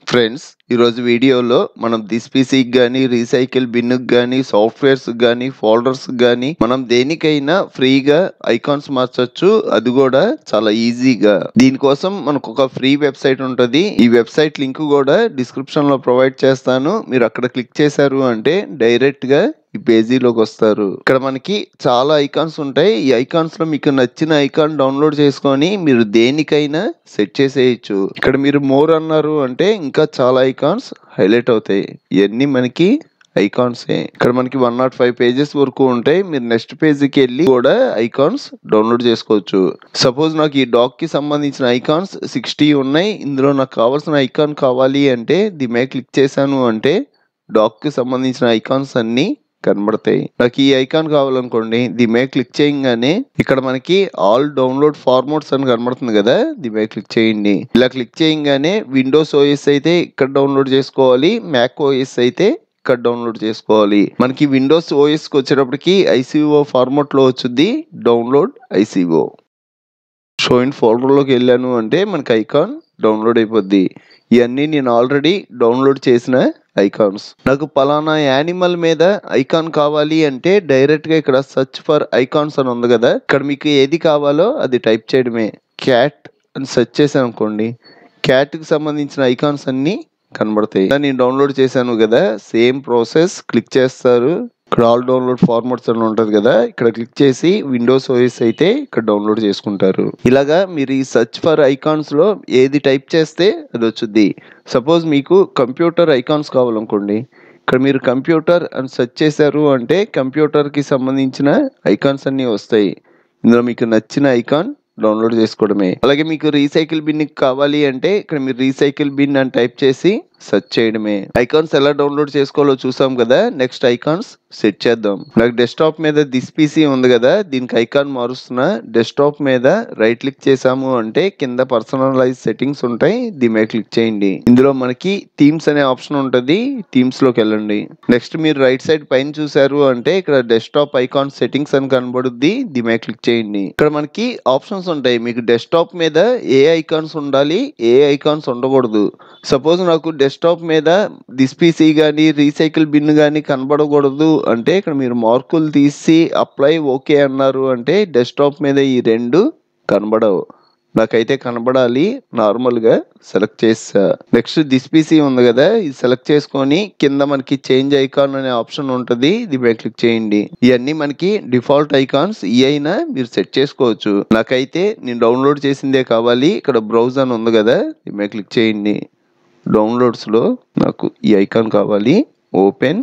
friends ఈరోజు వీడియోలో మనం దిస్పీసీకి కానీ రీసైకిల్ బిన్కి కానీ సాఫ్ట్వేర్స్ కానీ ఫోల్డర్స్ కానీ మనం దేనికైనా ఫ్రీగా ఐకాన్స్ మార్చొచ్చు అది కూడా చాలా ఈజీగా దీనికోసం మనకు ఒక ఫ్రీ వెబ్సైట్ ఉంటుంది ఈ వెబ్సైట్ లింక్ కూడా డిస్క్రిప్షన్ లో ప్రొవైడ్ చేస్తాను మీరు అక్కడ క్లిక్ చేశారు అంటే డైరెక్ట్ గా ఈ పేజీలోకి వస్తారు ఇక్కడ మనకి చాలా ఐకాన్స్ ఉంటాయి ఈ ఐకాన్స్ లో మీకు నచ్చిన ఐకాన్ డౌన్లోడ్ చేసుకొని మీరు దేనికైనా సెట్ చేసేయచ్చు ఇక్కడ మీరు మోర్ అన్నారు అంటే ఇంకా చాలా ఐకాన్స్ హైలైట్ అవుతాయి ఇవన్నీ మనకి ఐకాన్స్ ఇక్కడ మనకి వన్ నాట్ ఫైవ్ పేజెస్ వరకు ఉంటాయి మీరు నెక్స్ట్ పేజీకి వెళ్ళి కూడా ఐకాన్స్ డౌన్లోడ్ చేసుకోవచ్చు సపోజ్ నాకు ఈ డాగ్ కి సంబంధించిన ఐకాన్స్ సిక్స్టీ ఉన్నాయి ఇందులో నాకు కావాల్సిన ఐకాన్ కావాలి అంటే ది మే క్లిక్ చేశాను అంటే డాగ్ కి సంబంధించిన ఐకాన్స్ అన్ని కనబడతాయి నాకు ఈ ఐకాన్ కావాలనుకోండి ది మే క్లిక్ చేయగానే ఇక్కడ మనకి ఆల్ డౌన్లోడ్ ఫార్మాట్స్ అని కనబడుతుంది కదా ది మే క్లిక్ చేయండి ఇలా క్లిక్ చేయగానే విండోస్ ఓఎస్ అయితే ఇక్కడ డౌన్లోడ్ చేసుకోవాలి మ్యాక్ ఓఎస్ అయితే ఇక్కడ డౌన్లోడ్ చేసుకోవాలి మనకి విండోస్ ఓఎస్ కి వచ్చేటప్పటికి ఐసీఓ ఫార్మాట్ లో వచ్చింది డౌన్లోడ్ ఐసీఓ షో ఇన్ ఫోల్డర్లోకి వెళ్ళాను అంటే మనకి ఐకాన్ డౌన్లోడ్ అయిపోద్ది ఇవన్నీ నేను ఆల్రెడీ డౌన్లోడ్ చేసిన ఐకాన్స్ నాకు పలానా యానిమల్ మీద ఐకాన్ కావాలి అంటే డైరెక్ట్ గా ఇక్కడ సెర్చ్ ఫర్ ఐకాన్స్ అని ఉంది కదా ఇక్కడ మీకు ఏది కావాలో అది టైప్ చేయడమే క్యాట్ అని సెర్చ్ చేశాను అనుకోండి క్యాట్ కి సంబంధించిన ఐకాన్స్ అన్ని కనబడతాయి నేను డౌన్లోడ్ చేశాను కదా సేమ్ ప్రాసెస్ క్లిక్ చేస్తారు ఇక్కడ ఆల్ డౌన్లోడ్ ఫార్మాట్స్ అని ఉంటుంది కదా ఇక్కడ క్లిక్ చేసి విండోస్ ఓఎస్ అయితే ఇక్కడ డౌన్లోడ్ చేసుకుంటారు ఇలాగా మీరు ఈ సర్చ్ ఫర్ ఐకాన్స్ లో ఏది టైప్ చేస్తే అది వచ్చుద్ది సపోజ్ మీకు కంప్యూటర్ ఐకాన్స్ కావాలనుకోండి ఇక్కడ మీరు కంప్యూటర్ అని సెర్చ్ చేశారు అంటే కంప్యూటర్ కి సంబంధించిన ఐకాన్స్ అన్ని వస్తాయి ఇందులో మీకు నచ్చిన ఐకాన్ డౌన్లోడ్ చేసుకోవడమే అలాగే మీకు రీసైకిల్ బిన్ కావాలి అంటే ఇక్కడ మీరు రీసైకిల్ బిన్ అని టైప్ చేసి సెర్చ్ చేయడమే ఐకాన్స్ ఎలా డౌన్లోడ్ చేసుకోవాలో చూసాం కదా నెక్స్ట్ ఐకాన్స్ సెట్ చేద్దాం నాకు డెస్క్టాప్ మీద దిస్ పీసీ ఉంది కదా దీనికి ఐకాన్ మారుస్తున్నా డెస్క్టాప్ మీద రైట్ క్లిక్ చేసాము అంటే కింద పర్సనలైజ్ సెట్టింగ్స్ ఉంటాయి దీని మీద క్లిక్ చేయండి ఇందులో మనకి థీమ్స్ అనే ఆప్షన్ ఉంటుంది థీమ్స్ లోకి వెళ్ళండి నెక్స్ట్ మీరు రైట్ సైడ్ పైన చూసారు అంటే ఇక్కడ డెస్క్టాప్ ఐకాన్ సెట్టింగ్స్ అని కనబడుద్ది దీని మీద క్లిక్ చేయండి ఇక్కడ మనకి ఆప్షన్స్ ఉంటాయి మీకు డెస్క్టాప్ మీద ఏ ఐకాన్స్ ఉండాలి ఏ ఐకాన్స్ ఉండకూడదు సపోజ్ నాకు డెస్క్టాప్ మీద దిస్పీసీ కానీ రీసైకిల్ బిన్ కానీ కనబడకూడదు అంటే ఇక్కడ మీరు మార్కులు తీసి అప్లై ఓకే అన్నారు అంటే డెస్క్టాప్ మీద ఈ రెండు కనబడవు నాకైతే కనబడాలి నార్మల్ గా సెలెక్ట్ చేసా నెక్స్ట్ దిస్పీసీ ఉంది కదా ఇది సెలెక్ట్ చేసుకొని కింద మనకి చేంజ్ ఐకాన్ అనే ఆప్షన్ ఉంటుంది ఇది మీద క్లిక్ చేయండి ఇవన్నీ మనకి డిఫాల్ట్ ఐకాన్స్ ఈ అయినా మీరు సెట్ చేసుకోవచ్చు నాకైతే నేను డౌన్లోడ్ చేసిందే కావాలి ఇక్కడ బ్రౌజ్ అని ఉంది కదా ఇది మీద క్లిక్ చేయండి డౌన్లోడ్స్లో నాకు ఈ ఐకాన్ కావాలి ఓపెన్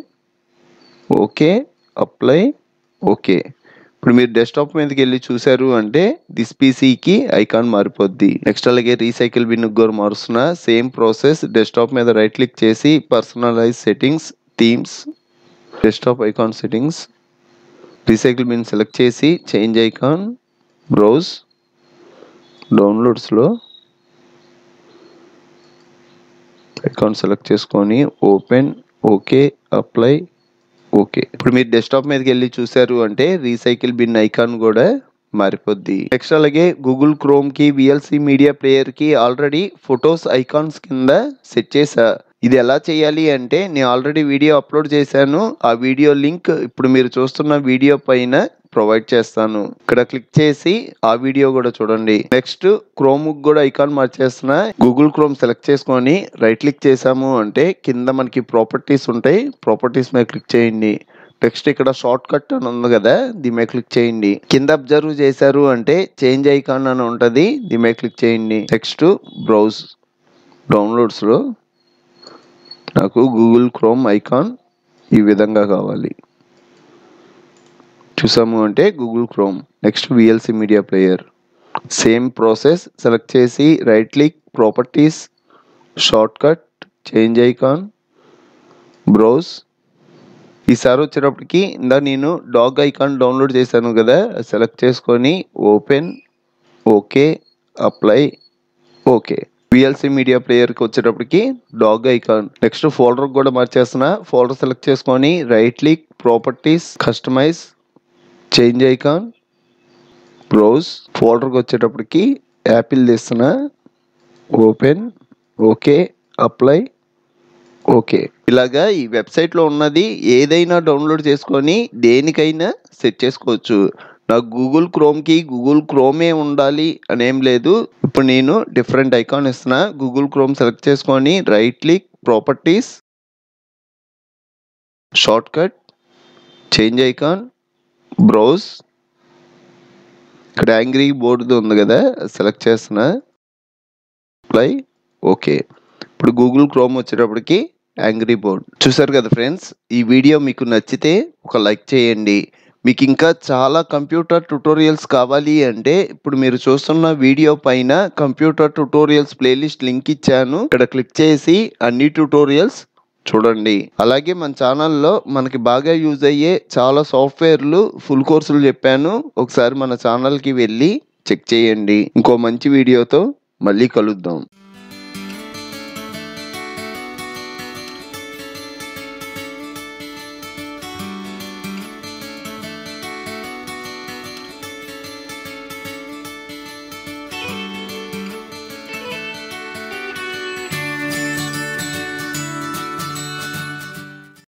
ఓకే అప్లై ఓకే ఇప్పుడు మీరు డెస్క్టాప్ మీదకి వెళ్ళి చూసారు అంటే దిస్ పీసీకి ఐకాన్ మారిపోద్ది నెక్స్ట్ అలాగే రీసైకిల్ బిన్ కూడా మారుస్తున్నా సేమ్ ప్రాసెస్ డెస్క్టాప్ మీద రైట్ క్లిక్ చేసి personalise settings themes desktop icon settings recycle bin select చేసి చేంజ్ ఐకాన్ బ్రౌజ్ డౌన్లోడ్స్లో అకౌంట్ సెలెక్ట్ చేసుకొని ఓపెన్ ఓకే అప్లై ఓకే ఇప్పుడు మీరు డెస్క్టాప్ మీదకి వెళ్ళి చూసారు అంటే రీసైకిల్ బిన్ ఐకాన్ కూడా మారిపోద్ది నెక్స్ట్ అలాగే గూగుల్ క్రోమ్ కి విఎల్సి మీడియా ప్లేయర్ కి ఆల్రెడీ ఫొటోస్ ఐకాన్స్ కింద సెట్ చేసా ఇది ఎలా చేయాలి అంటే నేను ఆల్రెడీ వీడియో అప్లోడ్ చేశాను ఆ వీడియో లింక్ ఇప్పుడు మీరు చూస్తున్న వీడియో పైన ప్రొవైడ్ చేస్తాను ఇక్కడ క్లిక్ చేసి ఆ వీడియో కూడా చూడండి నెక్స్ట్ క్రోమ్ కూడా ఐకాన్ మార్చేస్తున్నా గూగుల్ క్రోమ్ సెలెక్ట్ చేసుకొని రైట్ క్లిక్ చేసాము అంటే కింద మనకి ప్రాపర్టీస్ ఉంటాయి ప్రాపర్టీస్ మీద క్లిక్ చేయండి నెక్స్ట్ ఇక్కడ షార్ట్ కట్ అని ఉంది కదా దీని మీద క్లిక్ చేయండి కింద అబ్జర్వ్ చేశారు అంటే చేంజ్ ఐకాన్ అని ఉంటుంది దీని మీద క్లిక్ చేయండి నెక్స్ట్ బ్రౌజ్ డౌన్లోడ్స్ లో నాకు గూగుల్ క్రోమ్ ఐకాన్ ఈ విధంగా కావాలి చూసాము అంటే Google Chrome next VLC media player same process select చేసి right click properties shortcut change icon browse ఈసారి వచ్చేటప్పటికి ఇందా నేను డాగ్ ఐకాన్ డౌన్లోడ్ చేశాను కదా సెలెక్ట్ చేసుకొని open okay apply okay VLC media ప్లేయర్కి వచ్చేటప్పటికి డాగ్ ఐకాన్ నెక్స్ట్ ఫోల్డర్ కూడా మార్చేస్తున్నా ఫోల్డర్ సెలెక్ట్ చేసుకొని right click properties customise change icon browse ఫోల్డర్కి వచ్చేటప్పటికి యాపిల్ తీస్తున్నా ఓపెన్ ఓకే అప్లై ఓకే ఇలాగా ఈ వెబ్సైట్లో ఉన్నది ఏదైనా డౌన్లోడ్ చేసుకొని దేనికైనా సెట్ చేసుకోవచ్చు నాకు గూగుల్ క్రోమ్కి గూగుల్ క్రోమే ఉండాలి అనేం లేదు ఇప్పుడు నేను డిఫరెంట్ ఐకాన్ ఇస్తున్నా గూగుల్ క్రోమ్ సెలెక్ట్ చేసుకొని right click properties shortcut change icon browse ఇక్కడ యాంగ్రీ బోర్డు ఉంది కదా సెలెక్ట్ చేస్తున్నా అప్లై ఓకే ఇప్పుడు గూగుల్ క్రోమ్ వచ్చేటప్పటికి యాంగ్రీ బోర్డ్ చూసారు కదా ఫ్రెండ్స్ ఈ వీడియో మీకు నచ్చితే ఒక లైక్ చేయండి మీకు ఇంకా చాలా కంప్యూటర్ ట్యుటోరియల్స్ కావాలి అంటే ఇప్పుడు మీరు చూస్తున్న వీడియో పైన కంప్యూటర్ ట్యుటోరియల్స్ ప్లేలిస్ట్ లింక్ ఇచ్చాను ఇక్కడ క్లిక్ చేసి అన్ని ట్యుటోరియల్స్ చూడండి అలాగే మన ఛానల్లో మనకి బాగా యూజ్ అయ్యే చాలా సాఫ్ట్వేర్లు ఫుల్ కోర్సులు చెప్పాను ఒకసారి మన ఛానల్కి వెళ్ళి చెక్ చేయండి ఇంకో మంచి వీడియోతో మళ్ళీ కలుద్దాం